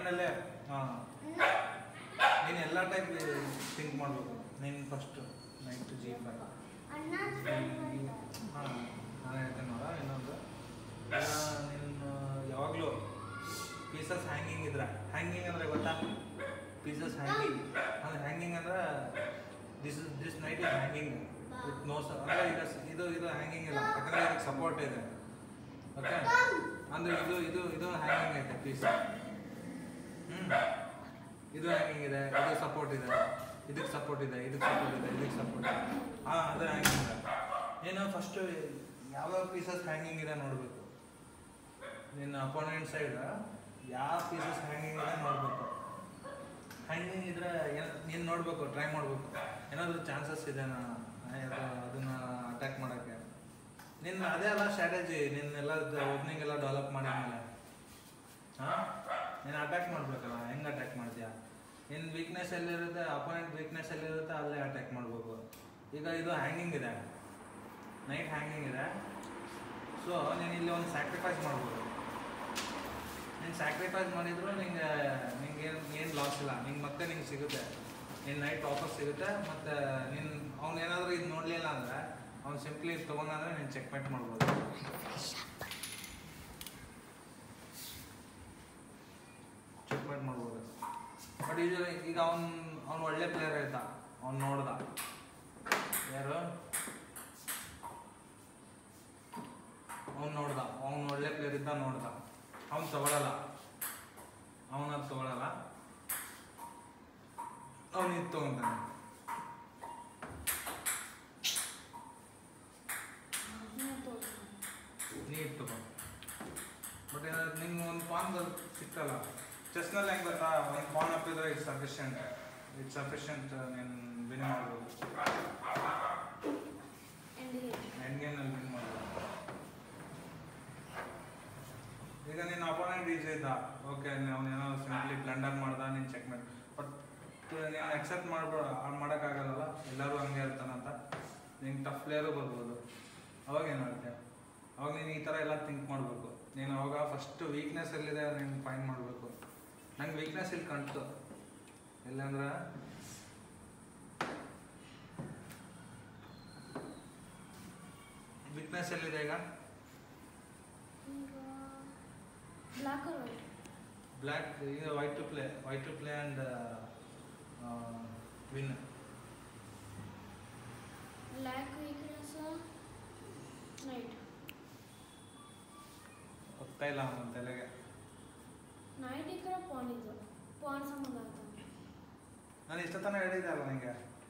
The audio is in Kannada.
ಮೈಂಡಲ್ಲೇ ಹಾಂ ನೀನು ಎಲ್ಲ ಟೈಪ್ ಥಿಂಕ್ ಮಾಡಬೇಕು ನೀನು ಫಸ್ಟ್ ನೈಟ್ ಜಿ ಫೈ ಅಣ್ಣ ಹಾಂ ನಾನು ಹೇಳ್ತೇನೆ ನೋಡ ಇನ್ನೊಂದು ಈಗ ನೀನು ಯಾವಾಗಲೂ ಪೀಸಸ್ ಹ್ಯಾಂಗಿಂಗ್ ಇದ್ರೆ ಹ್ಯಾಂಗಿಂಗ್ ಅಂದರೆ ಗೊತ್ತಾ ಪೀಸಸ್ ಹ್ಯಾಂಗಿಂಗ್ ಅಂದರೆ ಹ್ಯಾಂಗಿಂಗ್ ಅಂದ್ರೆ this is this knight is hanging with no ಅಂದರೆ ಈಗ ಸ- ಇದು ಇದು ಹ್ಯಾಂಗಿಂಗ್ ಇಲ್ಲ ಯಾಕಂದರೆ ಇದಕ್ಕೆ ಸಪೋರ್ಟ್ ಇದೆ ಓಕೆ ಅಂದರೆ ಇದು ಇದು ಇದು ಹ್ಯಾಂಗಿಂಗ್ ಐತೆ ಪೀಸ್ ಹ್ಞೂ ಇದು ಹ್ಯಾಂಗಿಂಗ್ ಇದೆ ಇದು ಸಪೋರ್ಟ್ ಇದೆ ಇದಕ್ಕೆ ಸಪೋರ್ಟ್ ಇದೆ ಇದಕ್ಕೆ ಸಪೋರ್ಟ್ ಇದೆ ಇದಕ್ಕೆ ಸಪೋರ್ಟ್ ಇದೆ ಹಾಂ ಅದು ಹ್ಯಾಂಗಿಂಗ್ ಇದೆ ನೀನು ಫಸ್ಟು ಯಾವ್ಯಾವ ಪೀಸಸ್ ಹ್ಯಾಂಗಿಂಗ್ ಇದೆ ನೋಡಬೇಕು ನಿನ್ನ ಅಪೋನೆಂಟ್ ಸೈಡ್ ಯಾವ ಪೀಸಸ್ ಹ್ಯಾಂಗಿಂಗ್ ಇದೆ ನೋಡಬೇಕು ಹ್ಯಾಂಗಿಂಗ್ ಇದ್ರೆ ನೀನು ನೋಡಬೇಕು ಟ್ರೈ ಮಾಡಬೇಕು ಏನಾದರೂ ಚಾನ್ಸಸ್ ಇದೆನಾ ಅದನ್ನ ಅಟ್ಯಾಕ್ ಮಾಡೋಕ್ಕೆ ನಿನ್ನ ಅದೇ ಅಲ್ಲ ಸ್ಟ್ರಾಟಜಿ ನಿನ್ನೆಲ್ಲ ಓಪನಿಂಗ್ ಎಲ್ಲ ಡೆವಲಪ್ ಮಾಡಿದ್ಮೇಲೆ ಹಾಂ ನೀನು ಅಟ್ಯಾಕ್ ಮಾಡ್ಬೇಕಲ್ಲ ಹೆಂಗೆ ಅಟ್ಯಾಕ್ ಮಾಡ್ತೀಯಾ ನಿನ್ನ ವೀಕ್ನೆಸ್ ಎಲ್ಲಿರುತ್ತೆ ಅಪೋನೆಂಟ್ ವೀಕ್ನೆಸ್ ಎಲ್ಲಿರುತ್ತೆ ಅಲ್ಲೇ ಅಟ್ಯಾಕ್ ಮಾಡಬೇಕು ಈಗ ಇದು ಹ್ಯಾಂಗಿಂಗ್ ಇದೆ ನೈಟ್ ಹ್ಯಾಂಗಿಂಗ್ ಇದೆ ಸೊ ನೀನು ಇಲ್ಲಿ ಒಂದು ಸ್ಯಾಕ್ರಿಫೈಸ್ ಮಾಡ್ಬೋದು ನೀನು ಸ್ಯಾಕ್ರಿಫೈಸ್ ಮಾಡಿದ್ರು ನಿಂಗೆ ನಿಂಗೆ ಏನು ಏನು ಲಾಸ್ ಇಲ್ಲ ನಿಂಗೆ ಮತ್ತೆ ನಿಂಗೆ ಸಿಗುತ್ತೆ ನಿನ್ನ ನೈಟ್ ವಾಪಸ್ ಸಿಗುತ್ತೆ ಮತ್ತು ನಿನ್ನ ಅವ್ನು ಏನಾದರೂ ಇದು ನೋಡಲಿಲ್ಲ ಅಂದರೆ ಅವ್ನು ಸಿಂಪ್ಲಿ ಇದು ತೊಗೊಂಡಂದ್ರೆ ನೀನು ಚೆಕ್ಮೇಟ್ ಮಾಡ್ಬೋದು ಚೆಕ್ಮೇಟ್ ಮಾಡ್ಬೋದು ಬಟ್ ಯೂಶಲಿ ಈಗ ಅವ್ನು ಅವ್ನು ಒಳ್ಳೆ ಪ್ಲೇಯರ್ ಆಯ್ತಾ ಅವ್ನು ನೋಡ್ದ ಯಾರು ಅವ್ನು ನೋಡ್ದ ಅವ್ನು ಒಳ್ಳೆ ಪ್ಲೇಯರ್ ಇದ್ದ ನೋಡ್ದ ಅವ್ನು ತಗೊಳಲ್ಲ ಅವನ ಅದು ತಗೊಳಲ್ಲ ಅವ್ನು ಇದು ತಗೊಂತಾನೆ ನೀ ಇದು ತಗೋ ಬಟ್ ಏನಾದ್ರು ನಿಂಗೆ ಒಂದು ಪಾನ್ ಸಿಕ್ಕಲ್ಲ ಚೆಸ್ನಲ್ಲಿ ಹೆಂಗೆ ಗೊತ್ತಾ ಒಂದು ಪಾನ್ ಹಾಕಿದ್ರೆ ಇಟ್ಸ್ ಸಫಿಷಿಯಂಟ್ ಇಟ್ಸ್ ಸಫಿಷಿಯಂಟ್ ನೀನು ವಿನ್ ಮಾಡ್ಬೋದು ಎಂಡ್ ಗೇಮ್ನಲ್ಲಿ ವಿನ್ ಮಾಡ್ಬೋದು ಈಗ ನಿನ್ನ ಅಪೋನೆಂಟ್ ಈಜಿ ಇದ್ದ ಓಕೆ ಅವ್ನು ಏನೋ ಸಿಂಪ್ಲಿ ಬ್ಲಂಡರ್ ಮಾಡ್ದ ನೀನು ಚೆಕ್ ಮಾಡಿ ಬಟ್ ನೀನು ಅಕ್ಸೆಪ್ಟ್ ಮಾಡ್ಬೋ ಮಾಡೋಕ್ಕಾಗಲ್ಲ ಎಲ್ಲರೂ ಹಂಗೆ ಇರ್ತಾನಂತ ನಿಂಗೆ ಟಫ್ ಪ್ಲೇಯರು ಬರ್ಬೋದು ಅವಾಗ ಏನು ಮಾಡ್ತೀಯ ಅವಾಗ ನೀನು ಈ ಥರ ಎಲ್ಲ ಥಿಂಕ್ ಮಾಡಬೇಕು ನೀನು ಅವಾಗ ಫಸ್ಟ್ ವೀಕ್ನೆಸ್ ಎಲ್ಲಿದೆ ನೀನು ಫೈಂಡ್ ಮಾಡಬೇಕು ನಂಗೆ ವೀಕ್ನೆಸ್ ಇಲ್ಲಿ ಕಾಣ್ತು ಎಲ್ಲಂದ್ರೆ ವೀಕ್ನೆಸ್ ಎಲ್ಲಿದೆ ಈಗ ಬ್ಲಾಕ್ ಆರ್ ವೈಟ್ ಬ್ಲ್ಯಾಕ್ ಈಗ white to play white to play and win black weakness knight ಗೊತ್ತಾ ಇಲ್ಲ ಅವನ ತಲೆಗೆ ನೈಟ್ ఇక్కడ ಪಾನ್ ಇದು ಪಾನ್ ಸಂಬಂಧ ಅಂತ ನಾನು ಇಷ್ಟ ತನಕ ಹೇಳಿದೆ ಅಲ್ಲ ನನಗೆ